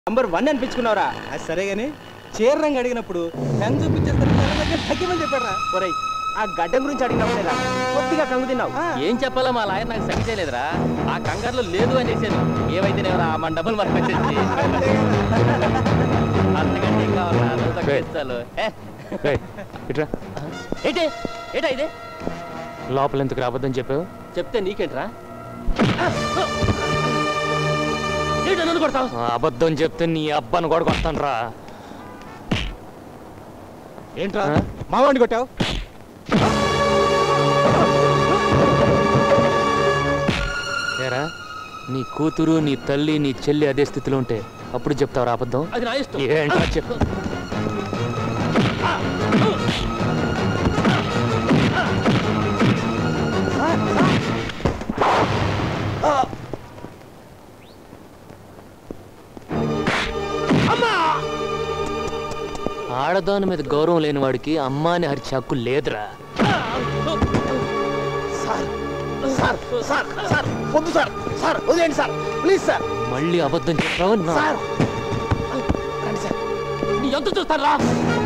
Number one అనిపించుకున్నావురా అది సరే గాని చీర రంగు అడిగినప్పుడు పెన్ చూపించేస్తారు తగ్గిమని చెప్పారా ఒరేయ్ ఆ గడ్డ గురించి అడిగినప్పుడేరా కొద్దిగా కంగు తిన్నావు ఏం చెప్పాలో మా లాయర్ నాకు సరి చేయలేదురా ఆ కంగారులో లేదు అని చేశాను ఏవైతేనేవరా మన డబ్బులు మనకు వచ్చేసి అంతకంటే ఏం కావాలా నువ్వు తగ్గించాలు ఏ, రేయ్, ఇట్రా ఏంటి ఏంటా ఇది లోపల ఎందుకు రావద్దని చెప్పావు చెప్తే నీకేంట్రా ఏంటో నన్ను కొడతావు ఆ అబద్ధం చెప్తే నీ అబ్బాను కూడా కొడతాను రా ఏంట్రా ఆ? మావాడిని కొట్టావు ఏరా నీ కూతురు నీ తల్లి నీ చెల్లి అదే స్థితిలో ఉంటే అప్పుడు చెప్తావు అబద్ధం అది నా ఇష్టం ఏంట్రా చెప్పు ఆడదాని మీద గౌరవం లేని వాడికి అమ్మ అని హరిచే హక్కు లేదురా సార్ సార్ సార్ వద్దు సార్ సార్ వదిలేండి సార్ ప్లీజ్ సార్ మళ్ళీ అబద్ధం చెప్పావు నా సార్ రండి సార్ నీ ఎంత చూస్తారా